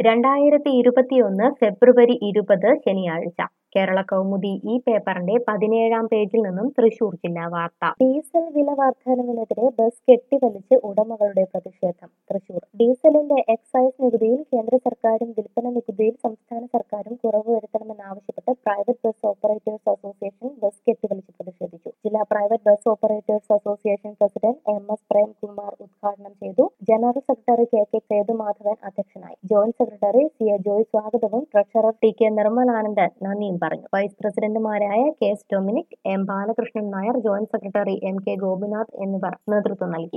രണ്ടായിരത്തി ഇരുപത്തിയൊന്ന് ഫെബ്രുവരി ഇരുപത് ശനിയാഴ്ച കേരള കൗമുദി ഈ പേപ്പറിന്റെ പതിനേഴാം പേജിൽ നിന്നും തൃശൂർ ജില്ലാ വാർത്ത ഡീസൽ വില വർധനവിനെതിരെ ബസ് കെട്ടിവലിച്ച് ഉടമകളുടെ പ്രതിഷേധം തൃശൂർ ഡീസലിന്റെ എക്സൈസ് നികുതിയിൽ കേന്ദ്ര സർക്കാരും വിൽപ്പന നികുതിയിൽ സംസ്ഥാന സർക്കാരും കുറവ് വരുത്തണമെന്നാവശ്യപ്പെട്ട് private bus operators association bus കെട്ടിവലിച്ച് പ്രതിഷേധിച്ചു ജില്ലാ private bus operators association president M S Premkumar ഉദ്ഘാടനം ചെയ്തു general secretary K K Sethumadhavan അധ്യക്ഷനായി joint secretary C A Joy സ്വാഗതവും ട്രഷറർ ടി കെ നിർമ്മലാനന്ദൻ നന്ദിയും പറഞ്ഞു വൈസ് പ്രസിഡന്റുമാരായ K S Dominic M Balakrishnan Nair joint secretary M K Gopinath എന്നിവർ നേതൃത്വം നൽകി